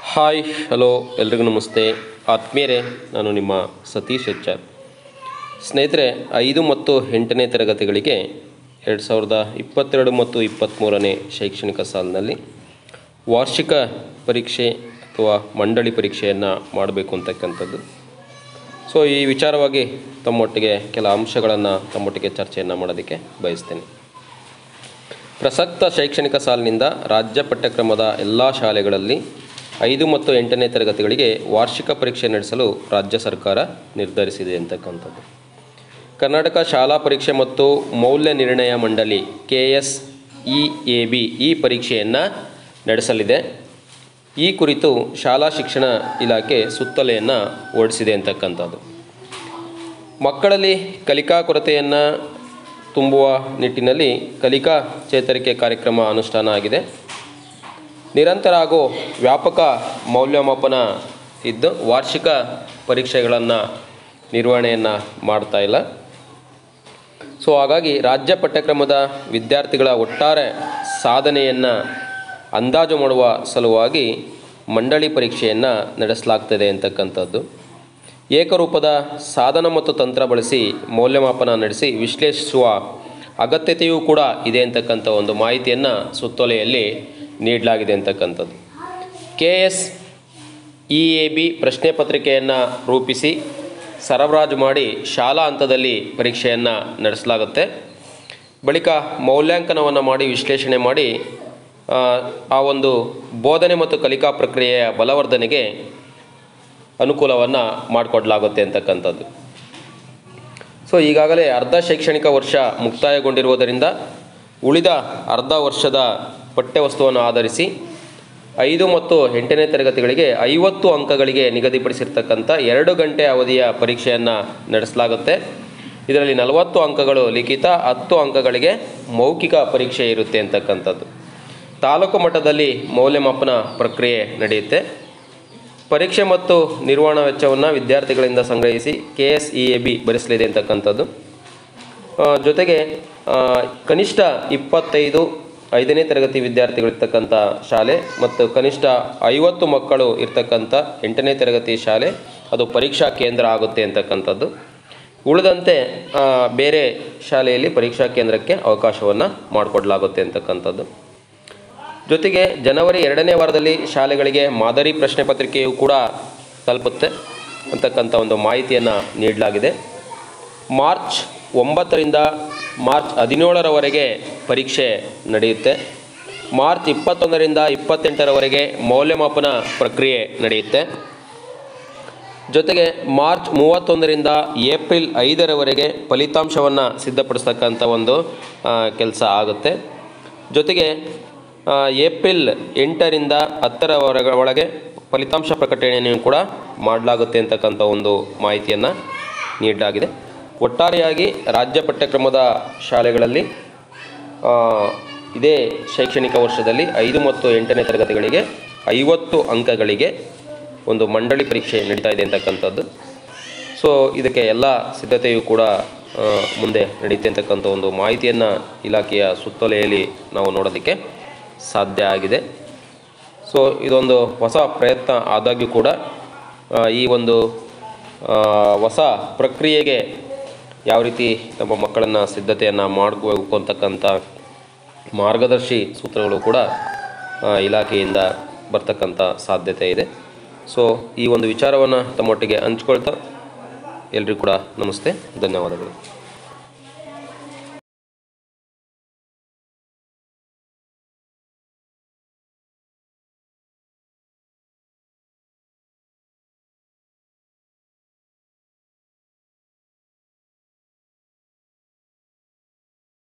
hi hello ಎಲ್ರಿಗೂ ನಮಸ್ತೆ ಆತ್ಮೀಯರೇ ನಾನು ನಿಮ್ಮ ಸತೀಶ್ ಎಚ್ ಆರ್ ಸ್ನೇಹಿತರೆ ಐದು ಮತ್ತು ಎಂಟನೇ ತರಗತಿಗಳಿಗೆ ಎರಡು ಸಾವಿರದ ಇಪ್ಪತ್ತೆರಡು ಮತ್ತು ಇಪ್ಪತ್ತ್ಮೂರನೇ ಶೈಕ್ಷಣಿಕ ಸಾಲಿನಲ್ಲಿ ವಾರ್ಷಿಕ ಪರೀಕ್ಷೆ ಅಥವಾ ಮಂಡಳಿ ಪರೀಕ್ಷೆಯನ್ನು ಮಾಡಬೇಕು ಅಂತಕ್ಕಂಥದ್ದು ಸೊ ಈ ವಿಚಾರವಾಗಿ ತಮ್ಮೊಟ್ಟಿಗೆ ಕೆಲ ಅಂಶಗಳನ್ನು ತಮ್ಮೊಟ್ಟಿಗೆ ಚರ್ಚೆಯನ್ನು ಮಾಡೋದಕ್ಕೆ ಬಯಸ್ತೇನೆ ಪ್ರಸಕ್ತ ಶೈಕ್ಷಣಿಕ ಸಾಲಿನಿಂದ ರಾಜ್ಯ ಪಠ್ಯಕ್ರಮದ ಎಲ್ಲ ಶಾಲೆಗಳಲ್ಲಿ ಐದು ಮತ್ತು ಎಂಟನೇ ತರಗತಿಗಳಿಗೆ ವಾರ್ಷಿಕ ಪರೀಕ್ಷೆ ನಡೆಸಲು ರಾಜ್ಯ ಸರ್ಕಾರ ನಿರ್ಧರಿಸಿದೆ ಅಂತಕ್ಕಂಥದ್ದು ಕರ್ನಾಟಕ ಶಾಲಾ ಪರೀಕ್ಷೆ ಮತ್ತು ಮೌಲ್ಯ ನಿರ್ಣಯ ಮಂಡಳಿ K S E A B ಈ ಪರೀಕ್ಷೆಯನ್ನು ನಡೆಸಲಿದೆ ಈ ಕುರಿತು ಶಾಲಾ ಶಿಕ್ಷಣ ಇಲಾಖೆ ಸುತ್ತಲೆಯನ್ನು ಹೊರಡಿಸಿದೆ ಅಂತಕ್ಕಂಥದ್ದು ಮಕ್ಕಳಲ್ಲಿ ಕಲಿಕಾ ಕೊರತೆಯನ್ನು ತುಂಬುವ ನಿಟ್ಟಿನಲ್ಲಿ ಕಲಿಕಾ ಚೇತರಿಕೆ ಕಾರ್ಯಕ್ರಮ ಅನುಷ್ಠಾನ ಆಗಿದೆ ನಿರಂತರ ಹಾಗೂ ವ್ಯಾಪಕ ಮೌಲ್ಯಮಾಪನ ಇದ್ದು ವಾರ್ಷಿಕ ಪರೀಕ್ಷೆಗಳನ್ನು ನಿರ್ವಹಣೆಯನ್ನು ಮಾಡ್ತಾ ಇಲ್ಲ ಸೊ ಹಾಗಾಗಿ ರಾಜ್ಯ ಪಠ್ಯಕ್ರಮದ ವಿದ್ಯಾರ್ಥಿಗಳ ಒಟ್ಟಾರೆ ಸಾಧನೆಯನ್ನು ಅಂದಾಜು ಮಾಡುವ ಸಲುವಾಗಿ ಮಂಡಳಿ ಪರೀಕ್ಷೆಯನ್ನು ನಡೆಸಲಾಗ್ತದೆ ಅಂತಕ್ಕಂಥದ್ದು ಏಕರೂಪದ ಸಾಧನ ಮತ್ತು ತಂತ್ರ ಬಳಸಿ ಮೌಲ್ಯಮಾಪನ ನಡೆಸಿ ವಿಶ್ಲೇಷಿಸುವ ಅಗತ್ಯತೆಯೂ ಕೂಡ ಇದೆ ಅಂತಕ್ಕಂಥ ಒಂದು ಮಾಹಿತಿಯನ್ನು ಸುತ್ತೋಲೆಯಲ್ಲಿ ನೀಡಲಾಗಿದೆ ಅಂತಕ್ಕಂಥದ್ದು K S E A B ಪ್ರಶ್ನೆ ಪತ್ರಿಕೆಯನ್ನು ರೂಪಿಸಿ ಸರಬರಾಜು ಮಾಡಿ ಶಾಲಾ ಹಂತದಲ್ಲಿ ಪರೀಕ್ಷೆಯನ್ನು ನಡೆಸಲಾಗುತ್ತೆ ಬಳಿಕ ಮೌಲ್ಯಾಂಕನವನ್ನು ಮಾಡಿ ವಿಶ್ಲೇಷಣೆ ಮಾಡಿ ಆ, ಆ ಒಂದು ಬೋಧನೆ ಮತ್ತು ಕಲಿಕಾ ಪ್ರಕ್ರಿಯೆಯ ಬಲವರ್ಧನೆಗೆ ಅನುಕೂಲವನ್ನು ಮಾಡಿಕೊಡ್ಲಾಗುತ್ತೆ ಅಂತಕ್ಕಂಥದ್ದು ಸೊ ಈಗಾಗಲೇ ಅರ್ಧ ಶೈಕ್ಷಣಿಕ ವರ್ಷ ಮುಕ್ತಾಯಗೊಂಡಿರುವುದರಿಂದ ಉಳಿದ ಅರ್ಧ ವರ್ಷದ ಪಠ್ಯವಸ್ತುವನ್ನು ಆಧರಿಸಿ ಐದು ಮತ್ತು ಎಂಟನೇ ತರಗತಿಗಳಿಗೆ ಐವತ್ತು ಅಂಕಗಳಿಗೆ ನಿಗದಿಪಡಿಸಿರ್ತಕ್ಕಂಥ ಎರಡು ಗಂಟೆ ಅವಧಿಯ ಪರೀಕ್ಷೆಯನ್ನು ನಡೆಸಲಾಗುತ್ತೆ ಇದರಲ್ಲಿ ನಲವತ್ತು ಅಂಕಗಳು ಲಿಖಿತ ಹತ್ತು ಅಂಕಗಳಿಗೆ ಮೌಖಿಕ ಪರೀಕ್ಷೆ ಇರುತ್ತೆ ಅಂತಕ್ಕಂಥದ್ದು ತಾಲೂಕು ಮಟ್ಟದಲ್ಲಿ ಮೌಲ್ಯಮಾಪನ ಪ್ರಕ್ರಿಯೆ ನಡೆಯುತ್ತೆ ಪರೀಕ್ಷೆ ಮತ್ತು ನಿರ್ವಹಣಾ ವೆಚ್ಚವನ್ನು ವಿದ್ಯಾರ್ಥಿಗಳಿಂದ ಸಂಗ್ರಹಿಸಿ K S E A B ಭರಿಸಲಿದೆ ಅಂತಕ್ಕಂಥದ್ದು ಆ, ಜೊತೆಗೆ ಆ, ಕನಿಷ್ಠ ಇಪ್ಪತ್ತೈದು ಐದನೇ ತರಗತಿ ವಿದ್ಯಾರ್ಥಿಗಳಿರ್ತಕ್ಕಂಥ ಶಾಲೆ ಮತ್ತು ಕನಿಷ್ಠ ಐವತ್ತು ಮಕ್ಕಳು ಇರ್ತಕ್ಕಂಥ ಎಂಟನೇ ತರಗತಿ ಶಾಲೆ ಅದು ಪರೀಕ್ಷಾ ಕೇಂದ್ರ ಆಗುತ್ತೆ ಅಂತಕ್ಕಂಥದ್ದು ಉಳಿದಂತೆ ಆ, ಬೇರೆ ಶಾಲೆಯಲ್ಲಿ ಪರೀಕ್ಷಾ ಕೇಂದ್ರಕ್ಕೆ ಅವಕಾಶವನ್ನು ಮಾಡಿಕೊಡ್ಲಾಗುತ್ತೆ ಅಂತಕ್ಕಂಥದ್ದು ಜೊತೆಗೆ ಜನವರಿ ಎರಡನೇ ವಾರದಲ್ಲಿ ಶಾಲೆಗಳಿಗೆ ಮಾದರಿ ಪ್ರಶ್ನೆ ಪತ್ರಿಕೆಯು ಕೂಡ ತಲುಪುತ್ತೆ ಅಂತಕ್ಕಂಥ ಒಂದು ಮಾಹಿತಿಯನ್ನು ನೀಡಲಾಗಿದೆ ಮಾರ್ಚ್ ಒಂಬತ್ತರಿಂದ ಮಾರ್ಚ್ ಹದಿನೇಳರವರೆಗೆ ಪರೀಕ್ಷೆ ನಡೆಯುತ್ತೆ ಮಾರ್ಚ್ ಇಪ್ಪತ್ತೊಂದರಿಂದ ಇಪ್ಪತ್ತೆಂಟರವರೆಗೆ ಮೌಲ್ಯಮಾಪನ ಪ್ರಕ್ರಿಯೆ ನಡೆಯುತ್ತೆ ಜೊತೆಗೆ ಮಾರ್ಚ್ ಮೂವತ್ತೊಂದರಿಂದ ಏಪ್ರಿಲ್ ಐದರವರೆಗೆ ಫಲಿತಾಂಶವನ್ನು ಸಿದ್ಧಪಡಿಸ್ತಕ್ಕಂಥ ಒಂದು ಕೆಲಸ ಆಗುತ್ತೆ ಜೊತೆಗೆ ಆ, ಏಪ್ರಿಲ್ ಎಂಟರಿಂದ ಹತ್ತರವರೆಗೆ ಒಳಗೆ ಫಲಿತಾಂಶ ಪ್ರಕಟಣೆಯನ್ನು ಕೂಡ ಮಾಡಲಾಗುತ್ತೆ ಅಂತಕ್ಕಂಥ ಒಂದು ಮಾಹಿತಿಯನ್ನು ನೀಡಲಾಗಿದೆ ಒಟ್ಟಾರೆಯಾಗಿ ರಾಜ್ಯ ಪಠ್ಯಕ್ರಮದ ಶಾಲೆಗಳಲ್ಲಿ ಆ, ಇದೇ ಶೈಕ್ಷಣಿಕ ವರ್ಷದಲ್ಲಿ ಐದು ಮತ್ತು ಎಂಟನೇ ತರಗತಿಗಳಿಗೆ ಐವತ್ತು ಅಂಕಗಳಿಗೆ ಒಂದು ಮಂಡಳಿ ಪರೀಕ್ಷೆ ನಡೀತಾ ಇದೆ ಅಂತಕ್ಕಂಥದ್ದು ಸೊ ಇದಕ್ಕೆ ಎಲ್ಲ ಸಿದ್ಧತೆಯು ಕೂಡ ಆ, ಮುಂದೆ ನಡೀತೆ ಅಂತಕ್ಕಂಥ ಒಂದು ಮಾಹಿತಿಯನ್ನು ಇಲಾಖೆಯ ಸುತ್ತೋಲೆಯಲ್ಲಿ ನಾವು ನೋಡೋದಕ್ಕೆ ಸಾಧ್ಯ ಆಗಿದೆ ಸೊ ಇದೊಂದು ಹೊಸ ಪ್ರಯತ್ನ ಆದಾಗ್ಯೂ ಕೂಡ ಆ, ಈ ಒಂದು ಆ, ಹೊಸ ಪ್ರಕ್ರಿಯೆಗೆ ಯಾವ ರೀತಿ ನಮ್ಮ ಮಕ್ಕಳನ್ನು ಸಿದ್ಧತೆಯನ್ನು ಮಾಡಬೇಕು ಅಂತಕ್ಕಂಥ ಮಾರ್ಗದರ್ಶಿ ಸೂತ್ರಗಳು ಕೂಡ ಆ, ಇಲಾಖೆಯಿಂದ ಬರ್ತಕ್ಕಂಥ ಸಾಧ್ಯತೆ ಇದೆ ಸೊ ಈ ಒಂದು ವಿಚಾರವನ್ನು ತಮ್ಮೊಟ್ಟಿಗೆ ಹಂಚ್ಕೊಳ್ತಾ ಎಲ್ರಿಗೂ ಕೂಡ ನಮಸ್ತೆ ಧನ್ಯವಾದಗಳು